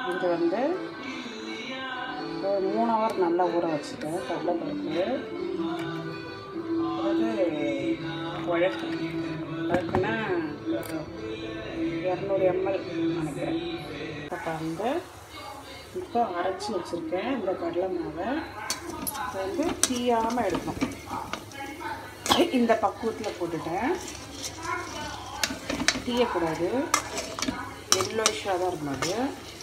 இது வந்து ஒரு மூணு ஹவர் நல்லா ஊற வச்சுட்டேன் கடலைப்பருப்பு அதாவது உழக்கு உழக்குன்னா இரநூறு எம்எல் நினைக்கிறேன் இப்போ வந்து இப்போ அரைச்சி வச்சுருக்கேன் இந்த கடலை மாவை இதை வந்து தீயாமல் எடுக்கணும் இந்த பக்குவத்தில் போட்டுட்டேன் தீயக்கூடாது எல்லோயிஷாக தான் இருக்கணும் அது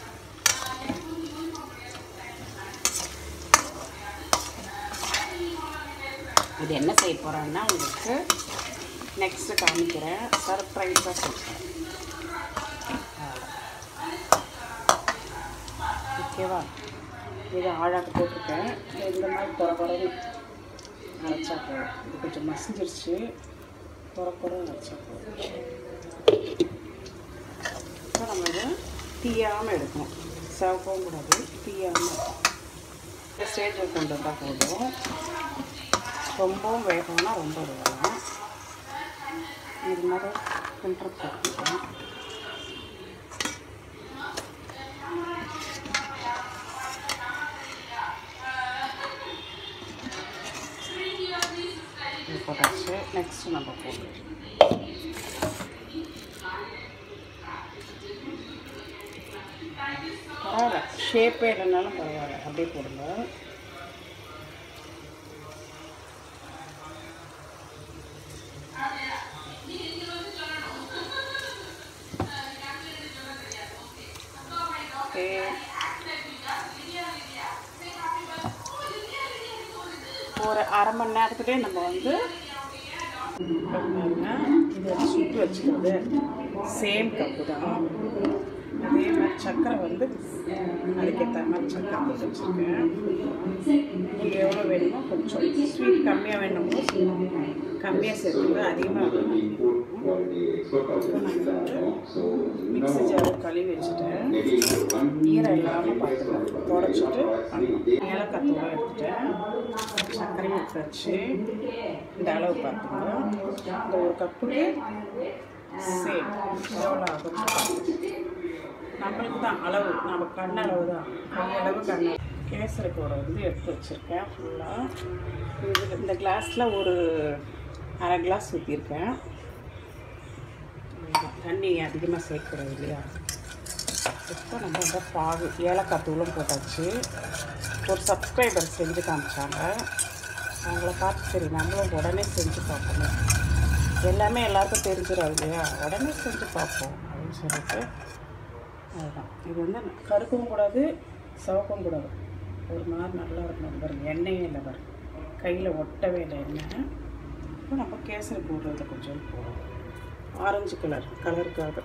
இது என்ன செய்ய போகிறேன்னா உங்களுக்கு நெக்ஸ்ட்டு காமிக்கிறேன் சர்ப்ரைஸாக சொல்கிறேன் ஓகேவா இது ஆழாக்கு போட்டிருக்கேன் இந்த மாதிரி குறை குறைன்னு அரைச்சா போதும் இது கொஞ்சம் மசிஞ்சிருச்சு குறை குறை அரைச்சா போதும் இப்போ நம்ம இதை தீயாமல் எடுக்கணும் சிவக்கவும் கூடாது தீயாமல் இந்த ஸ்டேஜில் கொண்டு வந்தால் போதும் ரொம்பவும் வேகம்னா ரொம்ப வேகலாம் இது மாதிரி ஃபில்டர் போட்டுக்கலாம் இது போட்டாச்சு நெக்ஸ்ட் நம்ம போட்டு பரவாயில்ல ஷேப்பே இல்லைனாலும் பரவாயில்ல அப்படியே போடுங்க ஓகே ஒரு அரை மணி நேரத்துலேயே நம்ம வந்து இப்போ பாருங்க இது வந்து சுட்டு வச்சுக்கிறது சேம் கப்பு தான் அதே மாதிரி சர்க்கரை வந்து அதுக்கேற்ற மாதிரி சர்க்கரை போட்டு வச்சுருக்கேன் நீங்கள் எவ்வளோ வேணுமோ கொஞ்சம் ஸ்வீட் கம்மியாக வேணுமோ கம்மியாக சேர்த்துங்க அதிகமாக வேணுமோ மிக்ஸி ஜார் கழுவி வச்சுட்டேன் ஈரம் இல்லாமல் பார்த்துக்கலாம் தொடச்சிட்டு ஏலக்காய் தூளை எடுத்துட்டேன் சர்க்கரையும் எடுத்தாச்சு இந்த அளவு பார்த்துங்க இந்த ஒரு கப்புக்கு சேம் எவ்வளோ ஆகும் நம்மளுக்கு தான் அளவு நம்ம கண் அளவு தான் கண் அளவு கண் கேசரி கூடை வந்து எடுத்து வச்சுருக்கேன் ஃபுல்லாக இது இந்த கிளாஸில் ஒரு அரை கிளாஸ் ஊற்றிருக்கேன் தண்ணி அதிகமாக சேர்க்குறது இல்லையா இப்போ நம்ம இந்த பாகு ஏலக்காய் தூளும் போட்டாச்சு ஒரு சப்ஸ்கிரைபர் செஞ்சு காமிச்சாங்க அவங்கள பார்த்து சரி நம்மளும் உடனே செஞ்சு பார்ப்போம் எல்லாமே எல்லாருக்கும் தெரிஞ்சிடும் இல்லையா உடனே செஞ்சு பார்ப்போம் அப்படின்னு சொல்லிட்டு அதுதான் இது வந்து கருக்கவும் கூடாது சிவக்கவும் கூடாது ஒரு மாதிரி நல்லா இருக்கணும் பாருங்க எண்ணெயே இல்லை பாருங்க கையில் ஒட்டவே இல்லை எண்ணெய் இப்போ நம்ம கேசரி போடுறத கொஞ்சம் போடுவோம் ஆரஞ்சு கலர் கலருக்காக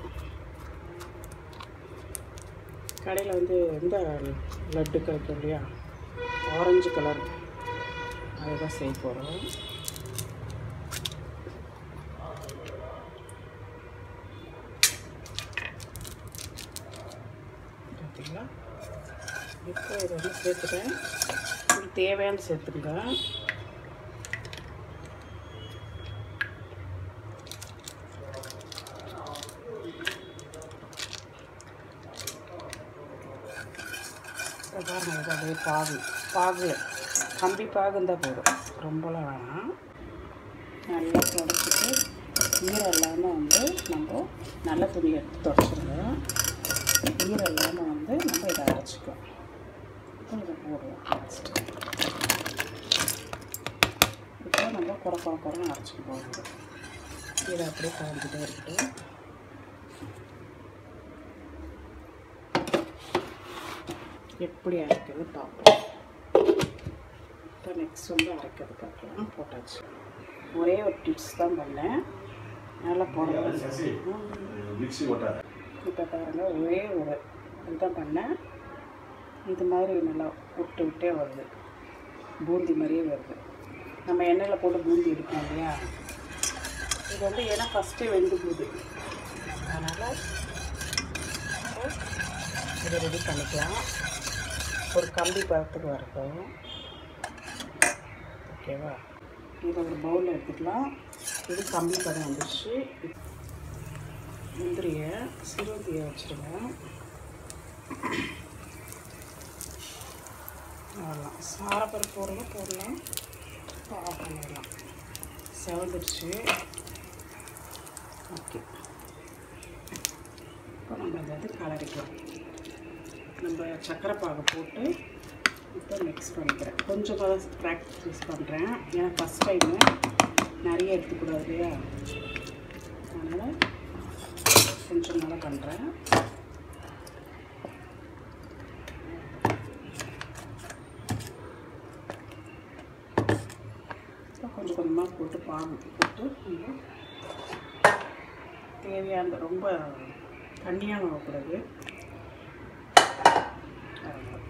கடையில் வந்து எந்த லட்டு கிடைக்கும் இல்லையா ஆரஞ்சு கலர் அதுதான் செய்ய போகிறோம் பார்த்தீங்களா இப்போ இதை வந்து சேர்த்துட்டேன் இது தேவையான சேர்த்துங்க இப்போ பாருங்க இது அப்படியே பாகு பாகு கம்பி பாகு இருந்தால் போதும் ரொம்பலாம் வேணாம் நல்லா தொடச்சிட்டு ஈரம் இல்லாமல் வந்து நம்ம நல்ல துணி எடுத்து தொடச்சிருங்க ஈரம் இல்லாமல் வந்து நம்ம இதை அரைச்சிக்கலாம் இப்போ இதை போடுவோம் நெக்ஸ்ட்டு இப்போ நம்ம குறை குறை குறைன்னு அரைச்சிக்க போகிறோம் இதை அப்படியே கலந்துக்கிட்டே இருக்கட்டும் எப்படி அரைக்கிறது பார்ப்போம் இப்போ நெக்ஸ்ட் வந்து அரைக்கிறது பார்க்கலாம் போட்டாச்சு ஒரே ஒரு டிப்ஸ் தான் பண்ணேன் நல்லா போடுறேன் மிக்ஸி ஓட்டாத இப்போ பாருங்கள் ஒரே ஒரு இதுதான் பண்ணேன் இது மாதிரி நல்லா விட்டு விட்டே வருது பூந்தி மாதிரியே வருது நம்ம எண்ணெயில் போட்டு பூந்தி எடுப்போம் இல்லையா இது வந்து ஏன்னா ஃபஸ்ட்டே வெந்து போகுது அதனால் இதை ரெடி பண்ணிக்கலாம் ஒரு கம்பி பழத்துக்கு வரட்டும் ஓகேவா இதை ஒரு பவுலில் எடுத்துக்கலாம் இது கம்பி பதம் வந்துடுச்சு முந்திரியை சிறுந்தியை வச்சுருங்க அவ்வளோதான் சாரப்பருப்பு போடுறது போடலாம் ஆஃப் பண்ணிடலாம் செவந்துருச்சு ஓகே இப்போ நம்ம இதை வந்து கலரிக்கலாம் நம்ம சக்கரை பாகு போட்டு இப்போ மிக்ஸ் பண்ணிக்கிறேன் கொஞ்சமாக தான் ப்ராக்டிஸ் பண்ணுறேன் ஏன்னா ஃபஸ்ட் டைமு நிறைய எடுத்துக்கூடாது இல்லையா அதனால் கொஞ்சம் நல்லா பண்ணுறேன் இப்போ கொஞ்சம் கொஞ்சமாக போட்டு பாகு போட்டு நம்ம தேவையான ரொம்ப தண்ணியாக வாங்கக்கூடாது அவ்வளவுதான்.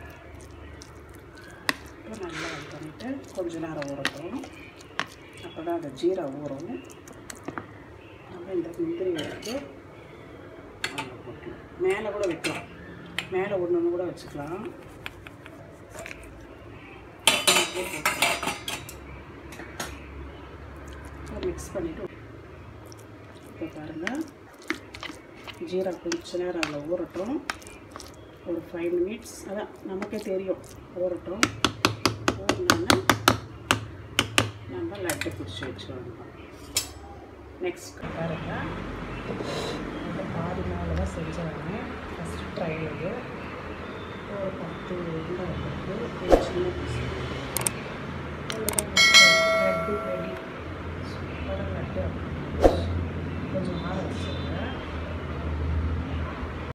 இப்போ நல்லா இது பண்ணிவிட்டு கொஞ்ச நேரம் ஊறட்டும் அப்போ தான் அந்த ஜீரா ஊறும் நம்ம இந்த முந்திரி எடுத்து அதில் போட்டுக்கலாம் மேலே கூட வைக்கலாம் மேலே ஒன்று ஒன்று கூட வச்சுக்கலாம் அப்படியே போட்டுக்கலாம். இப்போ மிக்ஸ் பண்ணிவிட்டு இப்போ பாருங்கள் ஜீரா கொஞ்ச நேரம் அதில் ஊறட்டும் ஒரு ஃபைவ் மினிட்ஸ் அதான் நமக்கே தெரியும் ஊறட்டும் ஊறினோன்னா நம்ம லட்டு பிடிச்சி வச்சுருவோம் நெக்ஸ்ட் பாருங்க இந்த பாதி நாள் தான் செஞ்சாங்க ஃபஸ்ட்டு ட்ரையல் ஒரு பத்து உருண்டை